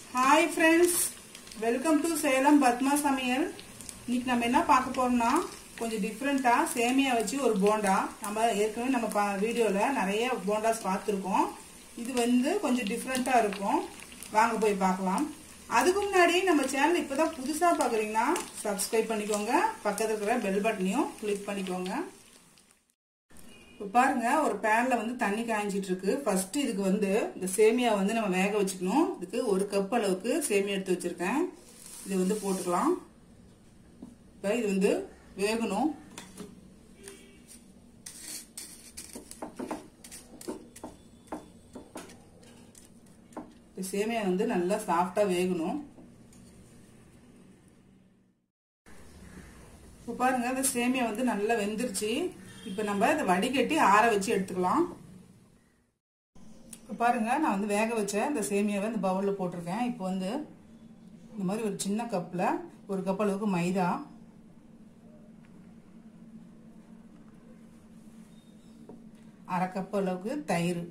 hi friends welcome to Salem Padma சமையல் இன்னைக்கு நம்ம என்ன பார்க்க போறோம்னா கொஞ்சம் டிஃப்ரெண்டா சேமியா வச்சு ஒரு போண்டா நம்ம ஏற்கனவே நம்ம பா வீடியோவில் நிறைய போண்டாஸ் பார்த்துருக்கோம் இது வந்து கொஞ்சம் டிஃப்ரெண்டா இருக்கும் வாங்க போய் பார்க்கலாம் அதுக்கு முன்னாடி நம்ம சேனல் இப்போதான் புதுசாக பார்க்குறீங்கன்னா சப்ஸ்கிரைப் பண்ணிக்கோங்க பக்கத்தில் இருக்கிற பெல் பட்டனையும் கிளிக் பண்ணிக்கோங்க இப்போ பாருங்க ஒரு பேன்ல வந்து தண்ணி காய்ஞ்சிட்டு இருக்கு ஃபர்ஸ்ட் இதுக்கு வந்து இந்த சேமியா வந்து நம்ம வேக வச்சுக்கணும் இதுக்கு ஒரு கப் அளவுக்கு சேமியா எடுத்து வச்சிருக்கேன் இது வந்து போட்டுக்கலாம் இப்போ இது வந்து வேகணும் இந்த சேமியா வந்து நல்லா சாஃப்டா வேகணும் இப்போ பாருங்க இந்த சேமியா வந்து நல்லா வெந்துருச்சு இப்போ நம்ம இதை வடிகட்டி ஆற வச்சு எடுத்துக்கலாம் இப்போ பாருங்க நான் வந்து வேக வச்ச இந்த சேமியாவை இந்த பவுலில் போட்டிருக்கேன் இப்போ வந்து இந்த மாதிரி ஒரு சின்ன கப்பில் ஒரு கப் அளவுக்கு மைதா அரை கப் அளவுக்கு தயிர்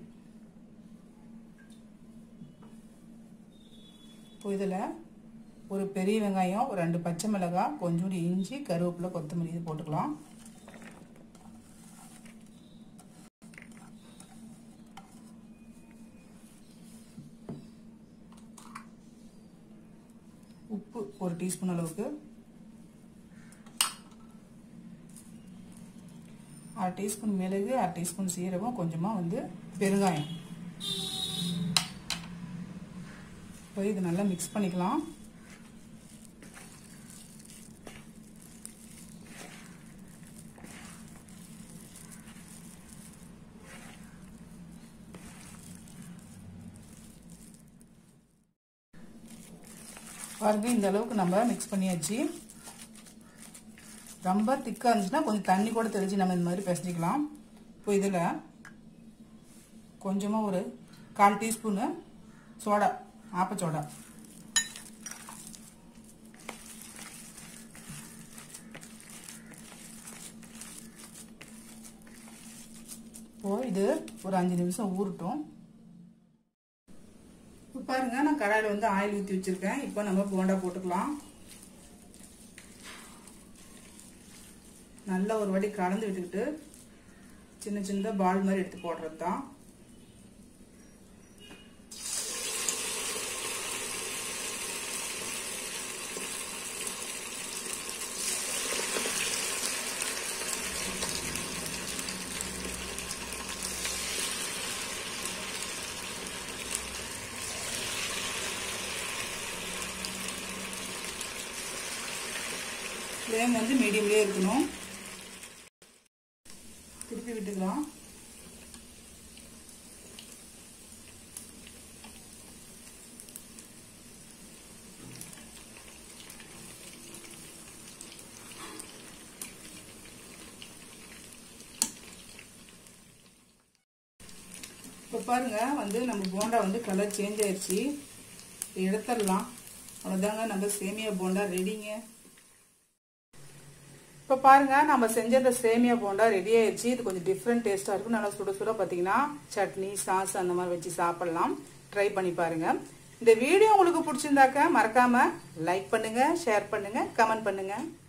இப்போ இதில் ஒரு பெரிய வெங்காயம் ஒரு ரெண்டு பச்சை மிளகாய் கொஞ்சோண்டு இஞ்சி கருவேப்பிலை கொத்தமல்லி இது போட்டுக்கலாம் உப்பு ஒரு டீஸ்பூன் அளவுக்கு அரை டீஸ்பூன் மிளகு அரை டீஸ்பூன் சீரகம் கொஞ்சமாக வந்து பெருங்காயம் இப்போ இது நல்லா மிக்ஸ் பண்ணிக்கலாம் பாருங்க இந்த அளவுக்கு நம்ம மிக்ஸ் பண்ணியாச்சு ரொம்ப திக்காக இருந்துச்சுன்னா கொஞ்சம் தண்ணி கூட தெளிச்சு நம்ம இந்த மாதிரி பிசைஞ்சிக்கலாம் இப்போ இதில் கொஞ்சமாக ஒரு கால் டீஸ்பூனு சோடா ஆப்பச்சோடா இப்போ இது ஒரு அஞ்சு நிமிஷம் ஊறட்டும் இப்போ பாருங்க நான் கடாயில் வந்து ஆயில் ஊற்றி வச்சிருக்கேன் இப்போ நம்ம போண்டா போட்டுக்கலாம் நல்லா ஒரு வாட்டி கலந்து விட்டுக்கிட்டு சின்ன சின்ன பால் மாதிரி எடுத்து போடுறது தான் ஃப்ளேம் வந்து மீடியம்லேயே இருக்கணும் திருப்பி விட்டுக்கலாம் இப்போ பாருங்க வந்து நம்ம போண்டா வந்து கலர் சேஞ்ச் ஆயிடுச்சு எடுத்துடலாம் அவ்வளோதாங்க நம்ம சேமியா போண்டா ரெடிங்க இப்போ பாருங்க நம்ம செஞ்ச இந்த சேமியா போண்டா ரெடி ஆயிடுச்சு இது கொஞ்சம் டிஃப்ரெண்ட் டேஸ்டா இருக்கும் நல்லா சுட சுட பார்த்தீங்கன்னா சட்னி சாஸ் அந்த மாதிரி வச்சு சாப்பிடலாம் ட்ரை பண்ணி பாருங்க இந்த வீடியோ உங்களுக்கு பிடிச்சிருந்தாக்க மறக்காம லைக் பண்ணுங்க ஷேர் பண்ணுங்க கமெண்ட் பண்ணுங்க